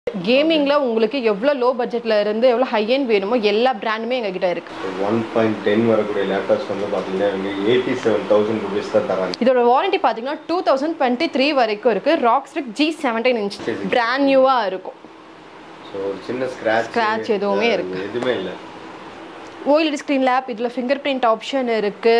கேமிங்கில் உங்களுக்கு எவ்வளோ லோ பட்ஜெட்டில் இருந்து எவ்வளோ ஹை end வேணுமோ எல்லா பிராண்டுமே எங்ககிட்ட இருக்குது ஒன் பாயிண்ட் டென் வரக்கூடிய லேப்டாப்ஸ் வந்து பார்த்தீங்கன்னா இவங்க எயிட்டி செவன் தௌசண்ட் ருபீஸ் தான் தராங்க இதோட வாரண்டி பார்த்தீங்கன்னா டூ தௌசண்ட் டுவெண்ட்டி த்ரீ வரைக்கும் இருக்குது ROG Strix G seventeen inch brand நியூவாக இருக்கும் ஸோ ஒரு சின்ன ஸ்க்ராட்ச் Scratch எதுவுமே இருக்கு. எதுவுமே இல்லை ஓஎல்இடி ஸ்க்ரீன் லேப் இதில் ஃபிங்கர் பிரிண்ட் ஆப்ஷன் இருக்குது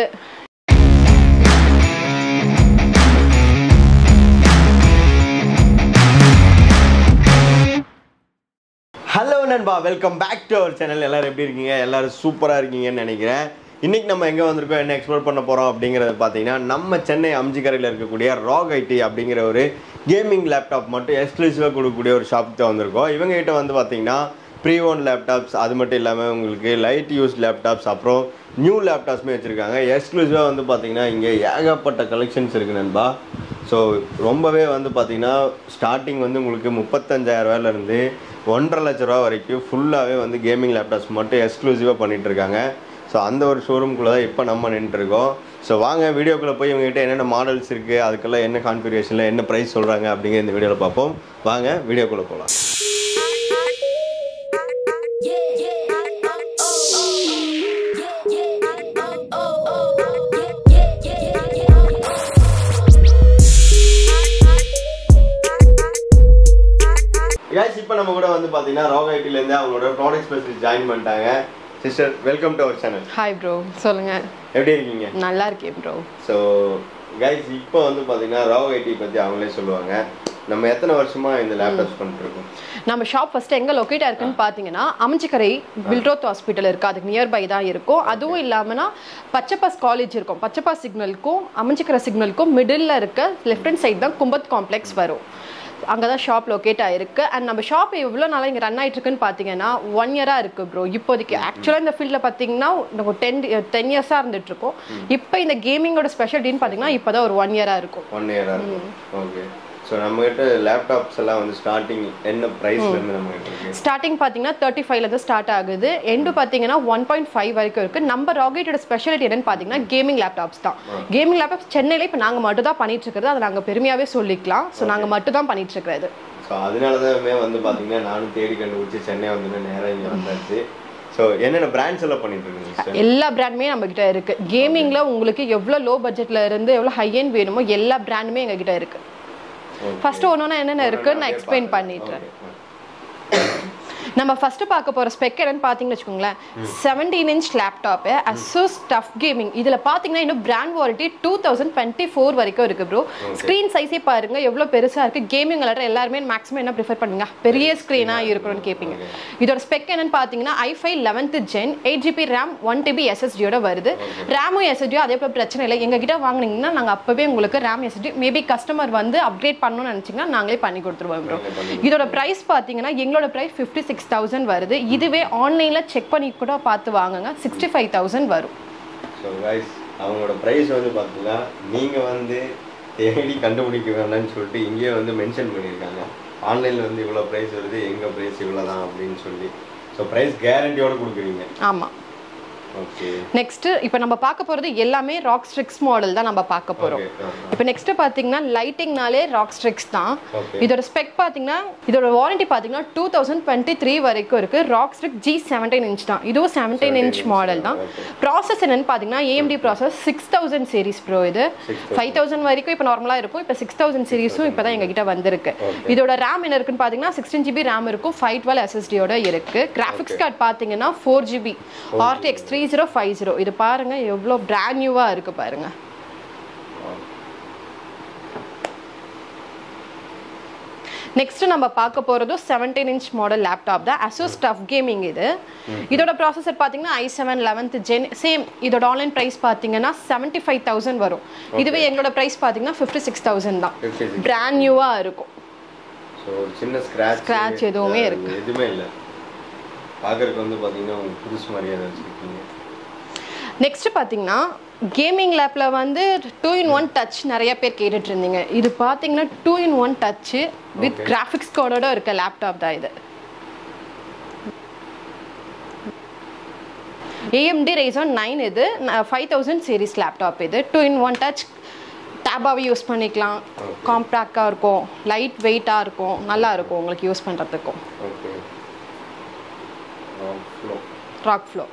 ஹலோ நண்பா welcome back to our channel எல்லாரும் எப்படி இருக்கீங்க எல்லாரும் சூப்பராக இருக்கீங்கன்னு நினைக்கிறேன் இன்னைக்கு நம்ம எங்கே வந்திருக்கோம் என்ன எக்ஸ்ப்ளோர் பண்ண போகிறோம் அப்படிங்கிறத பார்த்தீங்கன்னா நம்ம சென்னை அம்ஜிக்கரையில் இருக்கக்கூடிய ராக் ஐடி அப்படிங்கிற ஒரு கேமிங் லேப்டாப் மட்டும் எக்ஸ்க்ளூசிவாக கொடுக்கக்கூடிய ஒரு ஷாப்புக்கு தான் வந்திருக்கோம் இவங்க கிட்ட வந்து பார்த்தீங்கன்னா ப்ரீ ஓன் லேப்டாப்ஸ் அது மட்டும் இல்லாமல் உங்களுக்கு லைட் யூஸ் லேப்டாப்ஸ் அப்புறம் நியூ லேப்டாப்ஸுமே வச்சுருக்காங்க எக்ஸ்க்ளூசிவாக வந்து பார்த்தீங்கன்னா இங்கே ஏகப்பட்ட கலெக்ஷன்ஸ் இருக்குது நண்பா ஸோ ரொம்பவே வந்து பார்த்தீங்கன்னா ஸ்டார்டிங் வந்து உங்களுக்கு முப்பத்தஞ்சாயிரம் இருந்து ஒன்றரை லட்ச ரூபா வரைக்கும் ஃபுல்லாகவே வந்து கேமிங் லேப்டாப்ஸ் மட்டும் எக்ஸ்க்ளூசிவாக பண்ணிட்டு இருக்காங்க ஸோ அந்த ஒரு ஷோரூம்குள்ளே தான் இப்போ நம்ம நின்றுருக்கோம் ஸோ வாங்க வீடியோக்குள்ளே போய் இவங்ககிட்ட என்னென்ன மாடல்ஸ் இருக்குது அதுக்கெல்லாம் என்ன கான்ஃபிகரேஷனில் என்ன ப்ரைஸ் சொல்கிறாங்க அப்படிங்கிற இந்த வீடியோவில் பார்ப்போம் வாங்க வீடியோக்குள்ளே போகலாம் guys இப்போ நம்ம கூட வந்து பார்த்தீங்கன்னா ராக் ஐடிலேருந்து அவங்களோட ப்ராடக்ட் ஸ்பெஷலிஸ்ட் ஜாயின் பண்ணிட்டாங்க sister welcome to our channel hi bro சொல்லுங்கள் எப்படி இருக்கீங்க நல்லா இருக்கேன் ப்ரோ ஸோ கைஸ் இப்போ வந்து பார்த்தீங்கன்னா ராவ் ஐடி பற்றி அவங்களே சொல்லுவாங்க நம்ம எத்தனை வருஷமா இந்த லேப்டாப்ஸ் பண்ணிட்டு இருக்கோம் நம்ம ஷாப் ஃபர்ஸ்ட் எங்க லொக்கேட் இருக்குன்னு பார்த்தீங்கன்னா அமிஞ்சிக்கரை பில்ரோத் ஹாஸ்பிட்டல் இருக்கு அதுக்கு நியர்பை தான் இருக்கும் அதுவும் இல்லாமனா பச்சைப்பாஸ் காலேஜ் இருக்கும் பச்சைப்பாஸ் சிக்னலுக்கும் அமிஞ்சிக்கரை சிக்னலுக்கும் மிடில் இருக்க லெஃப்ட் ஹேண்ட் சைடு தான் கும்பத் காம்ப்ளெக்ஸ் வரும் அங்கே தான் ஷாப் லொக்கேட் ஆயிருக்கு அண்ட் நம்ம ஷாப் எவ்வளோ நாளாக இங்கே ரன் ஆயிட்டு இருக்குன்னு பார்த்தீங்கன்னா ஒன் இயராக இருக்குது ப்ரோ இப்போதைக்கு ஆக்சுவலாக இந்த ஃபீல்டில் பார்த்தீங்கன்னா நம்ம டென் டென் இயர்ஸாக இருந்துட்டு இருக்கோம் இப்போ இந்த கேமிங்கோட ஸ்பெஷாலிட்டின்னு பார்த்தீங்கன்னா இப்போ தான் ஒரு ஒன் இயராக இருக்கும் ஒன் இயராக இருக்கும் ஓகே ஸோ நம்மகிட்ட லேப்டாப்ஸ் எல்லாம் வந்து ஸ்டார்டிங் என்ன ப்ரைஸ்ல இருந்து நம்ம கிட்ட இருக்கு ஸ்டார்டிங் பார்த்தீங்கன்னா தேர்ட்டி ஃபைவ்லேருந்து ஸ்டார்ட் ஆகுது எண்டு பார்த்தீங்கன்னா ஒன் பாயிண்ட் ஃபைவ் வரைக்கும் இருக்குது நம்ம ராக்கெட்டோட ஸ்பெஷாலிட்டி என்னன்னு பார்த்தீங்கன்னா கேமிங் லேப்டாப்ஸ் தான் கேமிங் லேப்டாப்ஸ் சென்னையில் இப்போ நாங்கள் மட்டும் தான் பண்ணிட்டு இருக்கிறது அதை நாங்கள் பெருமையாகவே சொல்லிக்கலாம் ஸோ நாங்கள் மட்டும் தான் பண்ணிட்டு இருக்கிறது ஸோ அதனால தான் வந்து பார்த்தீங்கன்னா நானும் தேடி கண்டுபிடிச்சி சென்னை வந்து நேராக இங்கே வந்தாச்சு ஸோ என்னென்ன பிராண்ட்ஸ் எல்லாம் பண்ணிட்டு இருக்கீங்க சிஸ்டர் எல்லா பிராண்டுமே நம்ம கிட்ட இருக்கு கேமிங்ல உங்களுக்கு எவ்வளோ லோ பட்ஜெட்ல இருந்து எவ்வளோ ஹை end வேணுமோ எல்லா பிராண்டுமே எங்க கிட்ட இருக்கு ஃபர்ஸ்ட் ஒன்று என்னென்ன இருக்குன்னு நான் எக்ஸ்பிளைன் பண்ணிடுறேன் நம்ம ஃபர்ஸ்ட் பார்க்க போற ஸ்பெக் என்னன்னு பார்த்தீங்கன்னு வச்சுக்கோங்களேன் seventeen inch laptop Asus TUF gaming இதில் பார்த்தீங்கன்னா இன்னும் brand warranty two thousand twenty four வரைக்கும் இருக்கு ப்ரோ ஸ்க்ரீன் சைஸே பாருங்க எவ்வளோ பெருசாக இருக்கு கேமிங் விளையாடுற எல்லாருமே மேக்ஸிமம் என்ன ப்ரிஃபர் பண்ணுங்க பெரிய ஸ்க்ரீனாக இருக்கணும்னு கேட்பீங்க இதோட ஸ்பெக் என்னன்னு பார்த்தீங்கன்னா i five eleventh gen eight GB RAM one TB எஸ்எஸ்டியோட வருது ரேமும் எஸ்எஸ்டியும் அதே போல் பிரச்சனை இல்லை எங்ககிட்ட வாங்குனீங்கன்னா நாங்கள் அப்போவே உங்களுக்கு ரேம் எஸ்எஸ்டி மேபி கஸ்டமர் வந்து அப்கிரேட் பண்ணணும்னு நினச்சிங்கன்னா நாங்களே பண்ணி கொடுத்துருவோம் ப்ரோ இதோட ப்ரைஸ் பார்த்தீங்கன்னா எங்களோட ப்ரைஸ் ஃபிஃப்டி சிக்ஸ் தௌசண்ட் வருது இதுவே ஆன்லைனில் செக் பண்ணி கூட பார்த்து வாங்குங்க சிக்ஸ்டி ஃபைவ் தௌசண்ட் வரும் ஸோ கைஸ் அவங்களோட ப்ரைஸ் வந்து பார்த்தீங்கன்னா நீங்கள் வந்து தேடி கண்டுபிடிக்க வேண்டாம்னு சொல்லிட்டு இங்கேயே வந்து மென்ஷன் பண்ணியிருக்காங்க ஆன்லைனில் வந்து இவ்வளோ ப்ரைஸ் வருது எங்கள் ப்ரைஸ் இவ்வளோ தான் அப்படின்னு சொல்லி ஸோ ப்ரைஸ் கேரண்டியோட கொடுக்குறீங்க ஆமாம் ஓகே நெக்ஸ்ட் இப்போ நம்ம பார்க்க போகிறது எல்லாமே ராக் ஸ்ட்ரிக்ஸ் மாடல் தான் நம்ம பார்க்க போகிறோம் ஓகே இப்போ நெக்ஸ்ட் பார்த்தீங்கன்னா லைட்டிங்னாலே ராக் ஸ்ட்ரிக்ஸ் தான் ஓகே இதோட ஸ்பெக் பார்த்தீங்கன்னா இதோட வாரண்டி பார்த்தீங்கன்னா டூ தௌசண்ட் டுவெண்ட்டி த்ரீ வரைக்கும் இருக்கு ROG Strix G seventeen inch தான் இதுவும் செவன்டீன் இன்ச் மாடல் தான் ப்ராசஸ் என்னன்னு பார்த்தீங்கன்னா AMD process six thousand series bro இது ஃபைவ் தௌசண்ட் வரைக்கும் இப்போ நார்மலாக இருக்கும் இப்போ சிக்ஸ் தௌசண்ட் சீரிஸும் இப்போ தான் எங்ககிட்ட வந்திருக்கு இதோட ரேம் என்ன இருக்குன்னு பார்த்தீங்கன்னா சிக்ஸ்டீன் ஜிபி ரேம் இருக்கும் ஃபைவ் டுவெல் எஸ்எஸ்டியோட இருக்கு கிராஃபிக்ஸ் கார்டு பார்த்தீங்கன்னா four GB RTX three zero five zero இது பாருங்க எவ்வளோ பிராண்ட் நியூவாக இருக்கு பாருங்க நெக்ஸ்ட் நம்ம பார்க்க போகிறதும் செவன்டீன் இன்ச் மாடல் லேப்டாப் தான் அசோஸ் டஃப் கேமிங் இது இதோட ப்ராசஸர் பார்த்தீங்கன்னா i seven eleventh gen same இதோட ஆன்லைன் ப்ரைஸ் பார்த்தீங்கன்னா செவன்ட்டி ஃபைவ் தௌசண்ட் வரும் இதுவே எங்களோட ப்ரைஸ் பார்த்தீங்கன்னா ஃபிஃப்டி சிக்ஸ் தௌசண்ட் தான் ஃபிஃப்டி சிக்ஸ் பிராண்ட் நியூவாக இருக்கும் ஸோ ஒரு சின்ன ஸ்க்ராட்ச் Scratch எதுவுமே இருக்கு. எதுவுமே இல்லை பார்க்கறதுக்கு வந்து பார்த்தீங்கன்னா உங்களுக்கு புதுசு மாதிரியே தான் வச்சுருக்கீங்க நெக்ஸ்ட் பார்த்தீங்கன்னா கேமிங் லேப்பில் வந்து டூ இன் ஒன் டச் நிறைய பேர் கேட்டுட்டு இருந்தீங்க இது பார்த்தீங்கன்னா two in one touch with graphics கோடோட இருக்க லேப்டாப் தான் இது ஏஎம்டி ரைசான் நைன் இது ஃபைவ் தௌசண்ட் சீரிஸ் லேப்டாப் இது டூ இன் ஒன் டச் டேபாவே யூஸ் பண்ணிக்கலாம் காம்பேக்டாக இருக்கும் லைட் வெயிட்டாக இருக்கும் நல்லா இருக்கும் உங்களுக்கு யூஸ் பண்ணுறதுக்கும் okay flow ROG flow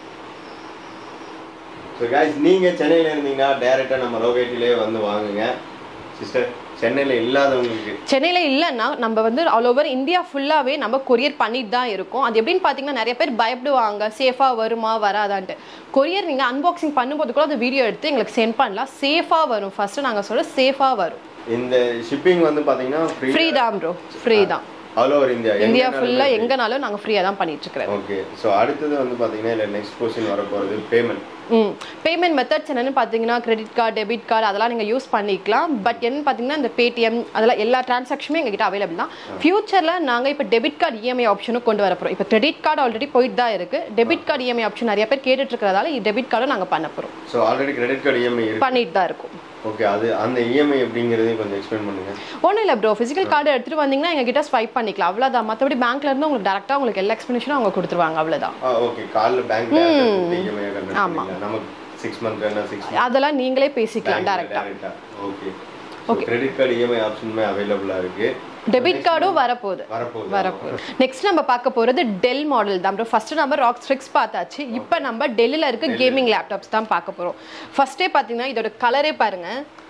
so guys நீங்கள் சென்னையில் இருந்தீங்கன்னா டேரெக்டாக நம்ம ரோகேட்டிலே வந்து வாங்குங்க சிஸ்டர் சென்னையில் இல்லாதவங்களுக்கு சென்னையில் இல்லைன்னா நம்ம வந்து ஆல் ஓவர் இந்தியா ஃபுல்லாகவே நம்ம கொரியர் பண்ணிட்டு தான் இருக்கோம் அது எப்படின்னு பார்த்தீங்கன்னா நிறைய பேர் பயப்படுவாங்க சேஃபாக வருமா வராதான்ட்டு கொரியர் நீங்கள் அன்பாக்சிங் பண்ணும்போது கூட அந்த வீடியோ எடுத்து எங்களுக்கு சென்ட் பண்ணலாம் சேஃபாக வரும் ஃபர்ஸ்ட் நாங்கள் சொல்ல சேஃபாக வரும் இந்த ஷிப்பிங் வந்து பார்த்தீங்கன்னா ஃப்ரீ ஃப்ரீ தான் ப்ரோ ஃப்ரீ தான் ஆல் ஓவர் இந்தியா இந்தியா ஃபுல்லாக எங்கனாலும் நாங்கள் ஃப்ரீயாக தான் பண்ணிட்டு இருக்கிறோம் ஓகே ஸோ அடுத்தது வந்து பார்த்தீங்கன்னா இல்லை நெக்ஸ்ட் கொஸ்டின் வரப்போகிறது பேமெண்ட் ம் பேமெண்ட் மெத்தட்ஸ் என்னன்னு பார்த்தீங்கன்னா கிரெடிட் கார்டு டெபிட் கார்டு அதெல்லாம் நீங்கள் யூஸ் பண்ணிக்கலாம் பட் என்னன்னு பார்த்தீங்கன்னா இந்த பேடிஎம் அதெல்லாம் எல்லா டிரான்சாக்ஷனுமே எங்ககிட்ட அவைலபிள் தான் ஃபியூச்சரில் நாங்கள் இப்போ டெபிட் கார்டு இஎம்ஐ ஆப்ஷனும் கொண்டு வர போகிறோம் இப்போ கிரெடிட் கார்டு ஆல்ரெடி போயிட்டு தான் இருக்குது டெபிட் கார்டு இஎம்ஐ ஆப்ஷன் நிறைய பேர் கேட்டுட்டு இருக்கிறதால டெபிட் கார்டும் நாங்கள் பண்ண போகிறோம் so already credit card EMI இருக்கு பண்ணிட்டு தான் இருக்கும் ஓகே அது அந்த இஎம்ஐ எப்படிங்கிறதையும் கொஞ்சம் எக்ஸ்பிளைன் பண்ணுங்க ஒன்றும் இல்லை ப்ரோ ஃபிசிக்கல் கார்டு எடுத்துகிட்டு வந்தீங்கன்னா எங்ககிட்ட ஸ்வைப் பண்ணிக்கலாம் அவ்வளோதான் மற்றபடி பேங்க்ல இருந்து உங்களுக்கு டேரெக்டாக உங்களுக்கு எல்லா எக்ஸ்ப்ளனேஷனும் அவங்க கொடுத்துருவாங்க அவ்வளோதான் ஆ ஓகே காலில் பேங்க் இஎம்ஐ கன்வெர்ட் பண்ணிக்கலாம் நமக்கு சிக்ஸ் மந்த் என்ன சிக்ஸ் அதெல்லாம் நீங்களே பேசிக்கலாம் டேரெக்டாக டேரெக்டாக ஓகே கிரெடிட் கார்டு இஎம்ஐ ஆப்ஷனுமே அவைலபிளாக இருக்கு டெபிட் கார்டும் வரப்போகுது வரப்போகுது வரப்போகுது நெக்ஸ்ட் நம்ம பார்க்க போகிறது டெல் மாடல் தான் ப்ரோ ஃபர்ஸ்ட் நம்ம ராக் ஸ்ட்ரிக்ஸ் பார்த்தாச்சு இப்போ நம்ம டெல்லியில் இருக்க கேமிங் லேப்டாப்ஸ் தான் பார்க்க போகிறோம் ஃபர்ஸ்டே பார்த்தீங்கன்னா இதோட கலரே பாருங்க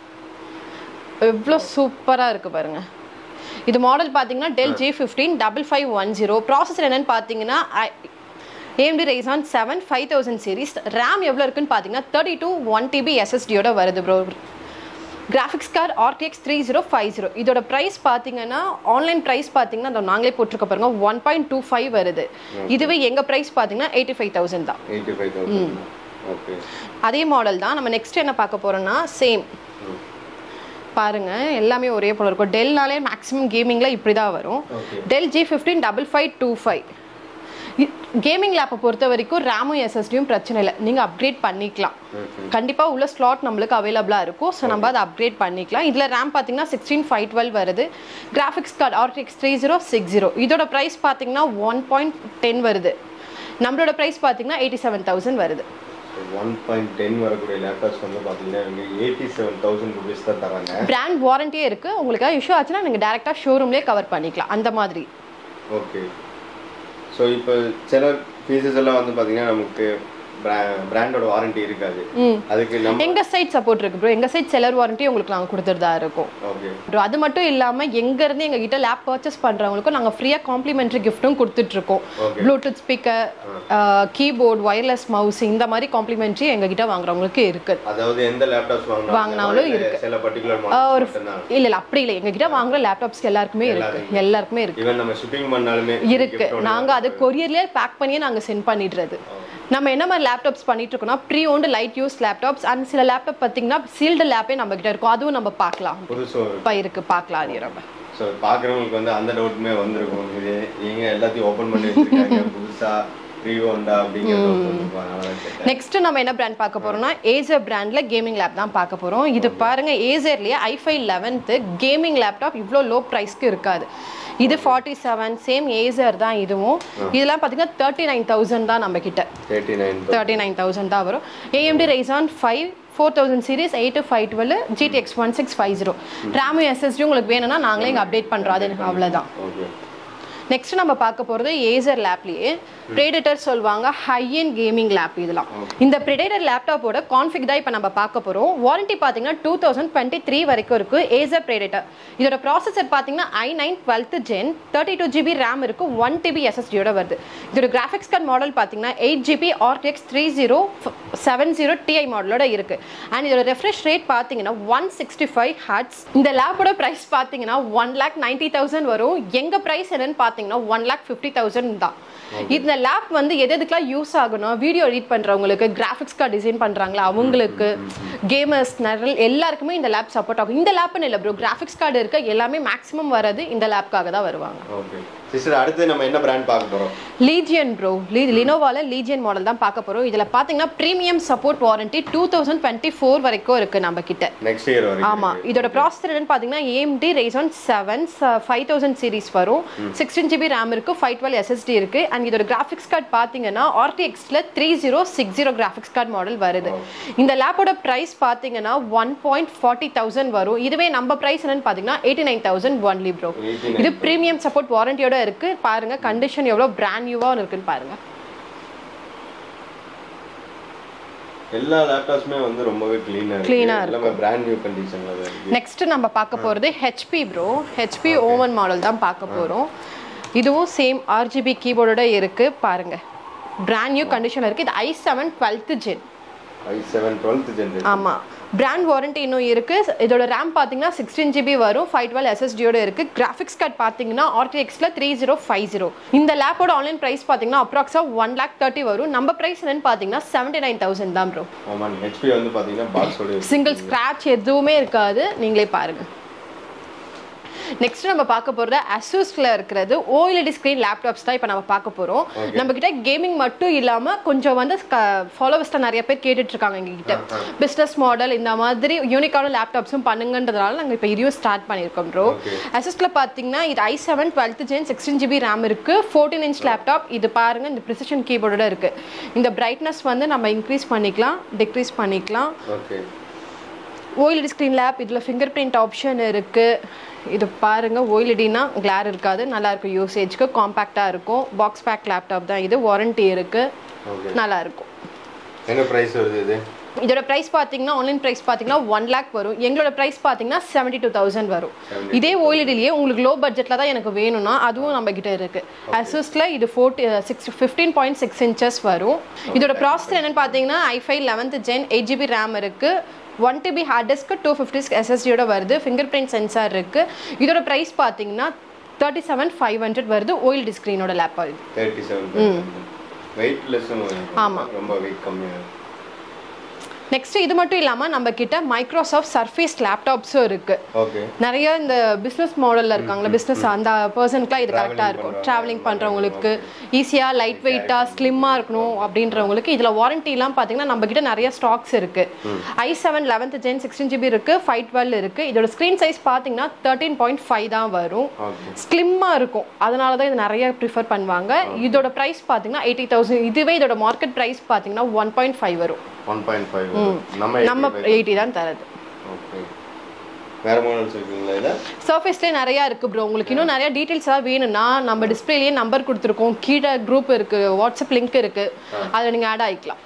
எவ்வளோ சூப்பராக இருக்கு பாருங்க இது மாடல் பார்த்தீங்கன்னா Dell G fifteen double five one zero processor என்னன்னு பார்த்தீங்கன்னா AMD Ryzen seven five thousand series RAM எவ்வளோ இருக்குன்னு பார்த்தீங்கன்னா தேர்ட்டி டூ ஒன் டிபி எஸ்எஸ்டியோட வருது bro graphics card RTX three zero five zero இதோட ப்ரைஸ் பார்த்தீங்கன்னா ஆன்லைன் ப்ரைஸ் பார்த்தீங்கன்னா அதை நாங்களே போட்டிருக்க பாருங்க ஒன் பாயிண்ட் டூ ஃபைவ் வருது இதுவே எங்கள் ப்ரைஸ் பார்த்தீங்கன்னா எயிட்டி ஃபைவ் தௌசண்ட் தான் எயிட்டி ஃபைவ் தௌசண்ட் ஓகே அதே மாடல் தான் நம்ம நெக்ஸ்ட் என்ன பார்க்க போறோம்னா சேம் பாருங்க எல்லாமே ஒரே போல இருக்கும் டெல்னாலே மேக்ஸிமம் கேமிங்கில் இப்படி தான் வரும் okay Dell G fifteen double five two five gaming லேப்பை பொறுத்த வரைக்கும் ரேமும் எஸ்எஸ்டியும் பிரச்சனை இல்லை நீங்கள் அப்கிரேட் பண்ணிக்கலாம் கண்டிப்பாக உள்ள ஸ்லாட் நம்மளுக்கு அவைலபிளாக இருக்கும் ஸோ நம்ம அதை அப்கிரேட் பண்ணிக்கலாம் இதில் ரேம் பார்த்தீங்கன்னா சிக்ஸ்டீன் ஃபைவ் டுவெல் வருது graphics card RTX three zero six zero இதோட ப்ரைஸ் பார்த்தீங்கன்னா ஒன் பாயிண்ட் டென் வருது நம்மளோட ப்ரைஸ் பார்த்தீங்கன்னா எயிட்டி செவன் தௌசண்ட் வருது ஒன் பாயிண்ட் டென் வரக்கூடிய லேப்டாப்ஸ் வந்து பார்த்தீங்கன்னா இவங்க எயிட்டி செவன் தௌசண்ட் ருபீஸ் தான் தராங்க பிராண்ட் வாரண்டியே இருக்குது உங்களுக்கு இஷ்யூ ஆச்சுன்னா நீங்கள் டேரெக்டாக ஷோரூம்லேயே கவர் பண்ணிக்கலாம் அந்த மாதிரி ஓகே ஸோ இப்போ சில பீசஸ் எல்லாம் வந்து பார்த்தீங்கன்னா நமக்கு பிராண்டோட வாரண்டி இருக்காது ம் அதுக்கு நம்ம எங்க சைட் சப்போர்ட் இருக்கு ப்ரோ எங்க சைட் செலர் வாரண்டி உங்களுக்கு நாங்கள் கொடுத்துட்டு தான் இருக்கோம் ஓகே ப்ரோ அது மட்டும் இல்லாம எங்க இருந்து எங்க கிட்ட லேப் பர்ச்சேஸ் பண்றவங்களுக்கும் நாங்க ஃப்ரீயா காம்ப்ளிமெண்டரி கிஃப்ட்டும் கொடுத்துட்டு இருக்கோம் Okay. Bluetooth speaker keyboard wireless mouse இந்த மாதிரி காம்ப்ளிமெண்ட்ரி எங்க கிட்ட வாங்குறவங்களுக்கு இருக்கு அதாவது எந்த லேப்டாப்ஸ் வாங்கினாலும் வாங்கினாலும் இல்ல இருக்கு. சில பர்டிகுலர் ஆஹ் மாடல் ஒரு மட்டும்தான் இல்ல இல்ல அப்படி இல்லை எங்க கிட்ட வாங்குற லேப்டாப்ஸ்க்கு எல்லாருக்குமே இருக்கு எல்லாருக்குமே இருக்கு ஈவன் நம்ம ஷிப்பிங் பண்ணாலுமே இருக்கு gift ஓட நாங்க அது கொரியர்லயே பேக் பண்ணியே நாங்க சென்ட் பண்ணிடுறது நம்ம என்ன மாதிரி லேப்டாப்ஸ் பண்ணிட்டு இருக்கோம்னா pre owned light use laptops and சில லேப்டாப் பார்த்தீங்கன்னா சீல்டு லேப்பே நம்ம கிட்ட இருக்கும் அதுவும் நம்ம பார்க்கலாம் புதுசு இப்போ இருக்கு பார்க்கலாம் அது நம்ம ஸோ பார்க்குறவங்களுக்கு வந்து அந்த டவுட்டுமே வந்திருக்கும் இது நீங்க எல்லாத்தையும் ஓப்பன் பண்ணி வச்சிருக்காங்க புதுசா ரீவோண்டா அப்படிங்கிறது வந்திருக்கும். அதனால தான் கேட்டேன் நெக்ஸ்ட் நம்ம என்ன பிராண்ட் பார்க்க போறோம்னா ஏசர் பிராண்ட்ல கேமிங் லேப் தான் பார்க்க போறோம் இது பாருங்க ஏசர்லயே ஐஃபை லெவன்த்து கேமிங் லேப்டாப் இவ்வளோ லோ ப்ரைஸ்க்கு இருக்காது இது ஃபார்ட்டி செவன் சேம் ஏசர் தான் இதுவும் இதெல்லாம் பார்த்தீங்கன்னா தேர்ட்டி நைன் தௌசண்ட் தான் நம்ம கிட்ட thirty nine thirty nine thousand தான் வரும் AMD Ryzen five four thousand series eight five twelve GTX one six five zero RAM SSD உங்களுக்கு வேணும்னா நாங்களே இங்கே அப்டேட் பண்ணுறோம் அது அவ்வளோதான் ஓகே நெக்ஸ்ட் நம்ம பார்க்க போகிறது ஏசர் லேப்லேயே ப்ரெடேட்டர் சொல்லுவாங்க ஹை அண்ட் கேமிங் லேப் இதெல்லாம் இந்த ப்ரெடேட்டர் லேப்டாப்போட கான்ஃபிக் தான் இப்போ நம்ம பார்க்க போகிறோம் வாரண்டி பார்த்தீங்கன்னா டூ தௌசண்ட் டுவெண்ட்டி த்ரீ வரைக்கும் இருக்கு ஏசர் ப்ரெடேட்டர் இதோட ப்ராசஸர் பார்த்தீங்கன்னா i nine twelfth gen thirty two GB RAM இருக்கு ஒன் டிபி எஸ்எஸ்டியோட வருது இதோட கிராஃபிக்ஸ் கார்டு மாடல் பார்த்தீங்கன்னா eight GB RTX three zero seven zero Ti மாடலோட இருக்கு அண்ட் இதோட ரெஃப்ரெஷ் ரேட் பார்த்தீங்கன்னா ஒன் சிக்ஸ்டி ஃபைவ் ஹார்ட்ஸ் இந்த லேப்போட ப்ரைஸ் பார்த்தீங்கன்னா ஒன் லேக் நைன்டி தௌசண்ட் வரும் எங்க ப்ரைஸ் என்னன்னு பார்த்தீங்கன்னா ஒன் லேக் ஃபிஃப்டி தௌசண்ட் தான் இந்த லேப் வந்து எது எதுக்கெல்லாம் யூஸ் ஆகணும் வீடியோ எடிட் பண்றவங்களுக்கு கிராஃபிக்ஸ் கார்டு டிசைன் பண்றாங்களா அவங்களுக்கு கேமர்ஸ் நிறைய எல்லாருக்குமே இந்த லேப் சப்போர்ட் ஆகும் இந்த லேப்னு இல்லை ப்ரோ கிராஃபிக்ஸ் கார்டு இருக்க எல்லாமே மேக்ஸிமம் வரது இந்த லேப்காக தான் வருவாங்க ஓகே சிஸ்டர் அடுத்து நம்ம என்ன பிராண்ட் பார்க்க போறோம் லீஜியன் ப்ரோ லீ லினோவால லீஜியன் மாடல் தான் பார்க்க போறோம் இதுல பாத்தீங்கன்னா premium support warranty two thousand twenty four வரைக்கும் இருக்கு நம்ம கிட்ட நெக்ஸ்ட் இயர் வரைக்கும் ஆமா இதோட ப்ராசஸர் என்னன்னு பாத்தீங்கன்னா AMD Ryzen seven five thousand series வரும் சிக்ஸ்டீன் ஜிபி ரேம் இருக்கு ஃபைவ் டுவெல் எஸ்எஸ்டி இருக்கு அண்ட் இதோட கிராஃபிக்ஸ் கார்டு பாத்தீங்கன்னா ஆர்டிஎக்ஸ்ல three zero six zero graphics card model வருது இந்த லேப்போட பிரைஸ் பாத்தீங்கன்னா ஒன் பாயிண்ட் ஃபார்ட்டி தௌசண்ட் வரும் இதுவே நம்ம பிரைஸ் என்னன்னு பாத்தீங்கன்னா eighty nine thousand only bro 89,000. இது ப்ரீமியம் சப்போர்ட் வாரண்டியோட இருக்கு பாருங்க கண்டிஷன் எவ்வளவு பிராண்ட் நியூவா இருக்குன்னு பாருங்க எல்லா லேப்டாப்ஸுமே வந்து ரொம்பவே க்ளீனா இருக்கு Clean ஆ எல்லாமே பிராண்ட் நியூ கண்டிஷன்ல தான் இருக்கு நெக்ஸ்ட் நம்ம பார்க்க போகிறது HP pro HP Omen model தான் பார்க்க போகிறோம் இதுவும் சேம் ஆர்ஜிபி கீபோர்டோட இருக்கு பாருங்க பிராண்ட் நியூ கண்டிஷன் இருக்கு இது i seven twelfth gen i seven twelfth generation ஆமா பிராண்ட் வாரண்டி இன்னும் இருக்கு இதோட ரேம் பார்த்தீங்கன்னா சிக்ஸ்டீன் ஜிபி வரும் ஃபைவ் டுவெல் எஸ்எஸ்டியோட இருக்கு கிராஃபிக்ஸ் கார்டு பார்த்தீங்கன்னா ஆர்டிஎக்ஸ்ல த்ரீ ஜீரோ ஃபைவ் ஜீரோ இந்த லேப்போட ஆன்லைன் பிரைஸ் பார்த்தீங்கன்னா அப்ராக்ஸா ஒன் லேக் தேர்ட்டி வரும் நம்ம பிரைஸ் என்னன்னு பார்த்தீங்கன்னா செவன்டி நைன் தௌசண்ட் தான் ப்ரோ ஆமா ஹெச்பி வந்து பாத்தீங்கன்னா பாக்ஸோட சிங்கிள் ஸ்க்ராட்ச் எதுவுமே இருக்காது நீங்களே பாருங்க நெக்ஸ்ட் நம்ம பார்க்க போறது அசூஸ்ல இருக்கிறது ஓஎல்இடி ஸ்க்ரீன் லேப்டாப்ஸ் தான் இப்போ நம்ம பார்க்க போறோம் நம்ம கிட்ட கேமிங் மட்டும் இல்லாம கொஞ்சம் வந்து ஃபாலோவர்ஸ்ல நிறைய பேர் கேட்டுட்டு இருக்காங்க எங்க கிட்ட பிசினஸ் மாடல் இந்த மாதிரி யூனிக்கான லேப்டாப்ஸும் பண்ணுங்கன்றதுனால நாங்க இப்போ இதையும் ஸ்டார்ட் பண்ணியிருக்கோம் ப்ரோ Okay. அசஸ்ல பாத்தீங்கன்னா இது i seven twelfth gen sixteen GB RAM இருக்கு ஃபோர்டீன் இன்ச் லேப்டாப் இது பாருங்க இந்த ப்ரிசிஷன் கீபோர்டோட இருக்கு இந்த பிரைட்னஸ் வந்து நம்ம இன்க்ரீஸ் பண்ணிக்கலாம் டிக்ரீஸ் பண்ணிக்கலாம் ஓகே ஓஎல்இடி ஸ்க்ரீன் லேப் இதில் ஃபிங்கர் பிரிண்ட் ஆப்ஷன் இருக்குது இது பாருங்க ஓஎல்இடினா கிளார் இருக்காது நல்லா இருக்கும் யூசேஜ்க்கு காம்பேக்டாக இருக்கும் பாக்ஸ் பேக் லேப்டாப் தான் இது வாரண்டி இருக்குது ஓகே நல்லா இருக்கும் என்ன பிரைஸ் வருது இது இதோட ப்ரைஸ் பார்த்தீங்கன்னா ஆன்லைன் ப்ரைஸ் பார்த்தீங்கன்னா ஒன் லேக் வரும் எங்களோட ப்ரைஸ் பார்த்தீங்கன்னா செவன்டி டூ தௌசண்ட் வரும் இதே ஓஎல்இடிலேயே உங்களுக்கு லோ பட்ஜெட்டில் தான் எனக்கு வேணும்னா அதுவும் நம்ம கிட்ட இருக்கு அசூஸ்ல இது forty six fifteen point six inches வரும் இதோட ப்ராசஸர் என்னன்னு பார்த்தீங்கன்னா I five eleventh gen eight GB RAM இருக்கு one TB hard disk two fifty எஸ்எஸ்டியோட வருது ஃபிங்கர் பிரிண்ட் சென்சார் இருக்கு இதோட ப்ரைஸ் பார்த்தீங்கன்னா தேர்ட்டி செவன் ஃபைவ் ஹண்ட்ரட் வருது ஓஎல்டி ஸ்க்ரீனோட லேப் இது தேர்ட்டி செவன் வெயிட் லெஸ்ஸும் ஆமா. ரொம்ப வெயிட் கம்மியாக நெக்ஸ்ட் இது மட்டும் இல்லாமல் நம்ம கிட்ட மைக்ரோசாஃப்ட் சர்ஃபேஸ் லேப்டாப்ஸும் இருக்கு ஓகே நிறைய இந்த பிஸ்னஸ் மாடலில் இருக்காங்களா பிஸ்னஸ் அந்த பர்சனுக்குலாம் இது Travelling கரெக்டாக இருக்கும் பண்றவங்க. ட்ராவலிங் பண்ணுறவங்களுக்கு ஈஸியாக லைட் வெயிட்டாக ஸ்லிம்மாக இருக்கணும் அப்படின்றவங்களுக்கு இதில் வாரண்டிலாம் பார்த்தீங்கன்னா நம்ம கிட்ட நிறைய ஸ்டாக்ஸ் இருக்கு i seven eleventh gen sixteen GB இருக்கு ஃபைவ் டுவெல் இருக்கு இதோட ஸ்க்ரீன் சைஸ் பார்த்தீங்கன்னா தேர்ட்டீன் பாயிண்ட் ஃபைவ் தான் வரும் ஓகே ஸ்லிம்மாக இருக்கும் அதனால தான் இது நிறைய ப்ரிஃபர் பண்ணுவாங்க இதோட ப்ரைஸ் பார்த்தீங்கன்னா எயிட்டி தௌசண்ட் இதுவே இதோட மார்க்கெட் ப்ரைஸ் பார்த்தீங்கன்னா ஒன் பாயிண்ட் ஃபைவ் வரும் ஒன் பாயிண்ட் ஃபைவ் நம்ம நம்ம எயிட்டி தான் தரது ஓகே வேற மாடல்ஸ் இருக்குங்களா இதில் சர்ஃபேஸ்லேயே நிறையா இருக்குது ப்ரோ உங்களுக்கு இன்னும் நிறைய டீட்டெயில்ஸ் எல்லாம் வேணும்னா நம்ம டிஸ்பிளேலேயே நம்பர் கொடுத்துருக்கோம் கீழே குரூப் இருக்குது வாட்ஸ்அப் லிங்க் இருக்குது அதில் நீங்கள் ஆட் ஆகிக்கலாம்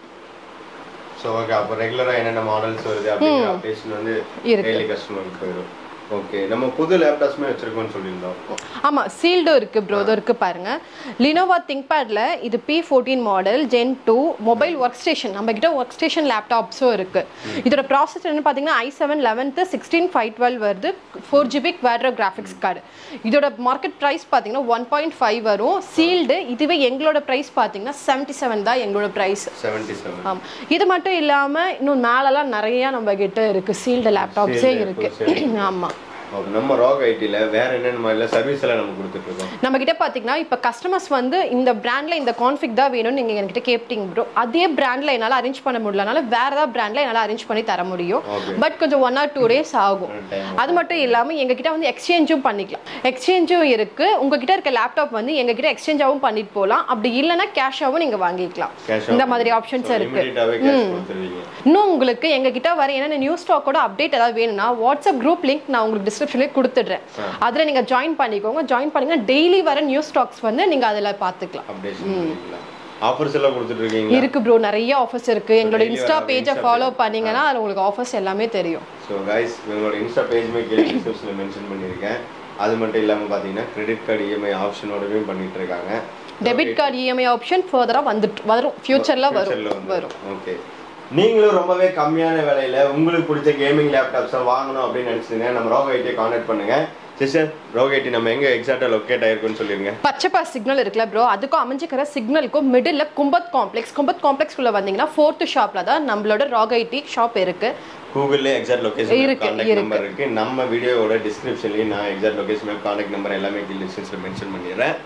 ஸோ ஓகே அப்போ ரெகுலராக என்னென்ன மாடல்ஸ் வருது அப்படிங்கிற அப்டேஷன் வந்து இருக்கு. டெய்லி கஸ்டமருக்கு போயிடும் ஓகே நம்ம புது லேப்டாப்ஸுமே வச்சிருக்கோம்னு சொல்லியிருந்தோம் ஆமாம் சீல்டும் இருக்குது ப்ரோ இதோ இருக்குது பாருங்க லினோவா திங்க்பேடில் இது P fourteen model gen two mobile workstation நம்ம கிட்ட ஒர்க் ஸ்டேஷன் லேப்டாப்ஸும் இருக்குது இதோட ப்ராசஸ் என்ன பார்த்தீங்கன்னா i seven eleventh sixteen five twelve வருது four GB Quadro graphics card இதோட மார்க்கெட் ப்ரைஸ் பார்த்தீங்கன்னா ஒன் பாயிண்ட் ஃபைவ் வரும் சீல்டு இதுவே எங்களோட ப்ரைஸ் பார்த்தீங்கன்னா செவன்ட்டி செவன் தான் எங்களோட ப்ரைஸ் செவன்ட்டி செவன் ஆமாம் இது மட்டும் இல்லாமல் இன்னும் மேலெல்லாம் நிறைய நம்ம கிட்ட இருக்கு சீல்டு லேப்டாப்ஸே Sealed இருக்கு laptops ஆமாம் ஓகே நம்ம ராக் ஐடியில் வேற என்னென்ன மாதிரிலாம் சர்வீஸ் எல்லாம் நம்ம கொடுத்துட்டு இருக்கோம் நம்ம கிட்ட பாத்தீங்கன்னா இப்போ கஸ்டமர்ஸ் வந்து இந்த பிராண்ட்ல இந்த கான்ஃபிக் தான் வேணும்னு நீங்க என்கிட்ட கேப்டிங் ப்ரோ அதே பிராண்ட்ல என்னால அரேஞ்ச் பண்ண முடியலனால வேற ஏதாவது பிராண்ட்ல என்னால அரேஞ்ச் பண்ணி தர முடியும் Okay. பட் கொஞ்சம் ஒன் ஆர் டூ டேஸ் ஆகும் Time. அது மட்டும் இல்லாம எங்க கிட்ட வந்து எக்ஸ்சேஞ்சும் பண்ணிக்கலாம் எக்ஸ்சேஞ்சும் இருக்கு உங்ககிட்ட இருக்க லேப்டாப் வந்து எங்க கிட்ட எக்ஸ்சேஞ்சாவும் பண்ணிட்டு போகலாம் அப்படி இல்லைன்னா கேஷாவும் நீங்க வாங்கிக்கலாம் Cash இந்த out மாதிரி ஆப்ஷன்ஸ் இருக்கு இமீடியட்டாகவே கேஷ் கொடுத்துருவீங்க இன்னும் உங்களுக்கு எங்க கிட்ட வர என்னென்ன நியூ ஸ்டாக்கோட அப்டேட் ஏதாவது வேணும்னா வாட்ஸ்அப் குரூப் லிங்க் நான் உங்களுக்கு டிஸ்கிரிப்ஷன்லேயே கொடுத்துடுறேன் அதுல நீங்க ஜாயின் பண்ணிக்கோங்க ஜாயின் பண்ணீங்கன்னா டெய்லி வர நியூ ஸ்டாக்ஸ் வந்து நீங்க அதுல பாத்துக்கலாம் அப்டேஷன் பண்ணிக்கலாம் ஆஃபர்ஸ் எல்லாம் கொடுத்துட்டு இருக்கீங்களா இருக்கு ப்ரோ நிறைய ஆஃபர்ஸ் இருக்கு எங்களோட daily இன்ஸ்டா வர பேஜை Insta ஃபாலோ பண்ணீங்கன்னா அதுல உங்களுக்கு ஆஃபர்ஸ் எல்லாமே தெரியும் ஸோ கைஸ் உங்களோட இன்ஸ்டா பேஜுமே கீழே டிஸ்கிரிப்ஷனில் மென்ஷன் பண்ணியிருக்கேன் அது மட்டும் இல்லாமல் பார்த்தீங்கன்னா கிரெடிட் கார்டு இஎம்ஐ ஆப்ஷனோடவே பண்ணிட்டு இருக்காங்க டெபிட் கார்டு இஎம்ஐ ஆப்ஷன் ஃபர்தரா வந்துட்டு வரும் ஃபியூச்சர்ல ஃபியூச்சரில் வரும் வரும் ஓகே நீங்களும் ரொம்பவே கம்மியான விலையில உங்களுக்கு பிடிச்ச கேமிங் லேப்டாப்ஸை வாங்கணும் அப்படின்னு நினைச்சீங்கன்னா நம்ம ரோக ஐடியை கான்டாக்ட் பண்ணுங்க சிஸ்டர் ரோக ஐடி நம்ம எங்க எக்ஸாக்டா லொக்கேட் ஆயிருக்குன்னு சொல்லிருங்க பச்சைப்பா சிக்னல் இருக்குல்ல ப்ரோ அதுக்கும் அமைஞ்சிக்கிற சிக்னலுக்கும் மிடில் கும்பத் காம்ப்ளெக்ஸ் கும்பத் காம்ப்ளெக்ஸ்குள்ள வந்தீங்கன்னா ஃபோர்த்து ஷாப்ல தான் நம்மளோட ராக் ஐடி ஷாப் இருக்கு கூகுள்ல எக்ஸாக்ட் லொகேஷன் இருக்கு, கான்டாக்ட் இருக்கு. நம்பர் இருக்கு நம்ம வீடியோவோட டிஸ்கிரிப்ஷன்லயும் நான் எக்ஸாக்ட் லொகேஷன் கான்டாக்ட் நம்பர் எல்லாமே டிஸ்கிரிப்ஷன்ல மென்ஷன் பண்ணிடுறேன்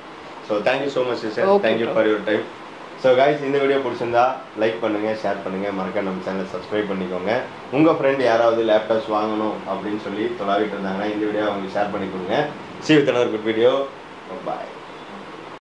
so thank you so much sir Okay, thank you bro. For your time so guys இந்த வீடியோ பிடிச்சிருந்தா லைக் பண்ணுங்க ஷேர் பண்ணுங்க மறக்க நம்ம சேனலை சப்ஸ்கிரைப் பண்ணிக்கோங்க உங்க ஃப்ரெண்ட் யாராவது லேப்டாப்ஸ் வாங்கணும் அப்படின்னு சொல்லி தொலாவிட்டு இருந்தாங்கன்னா இந்த வீடியோ அவங்களுக்கு ஷேர் பண்ணி கொடுங்க see with good video bye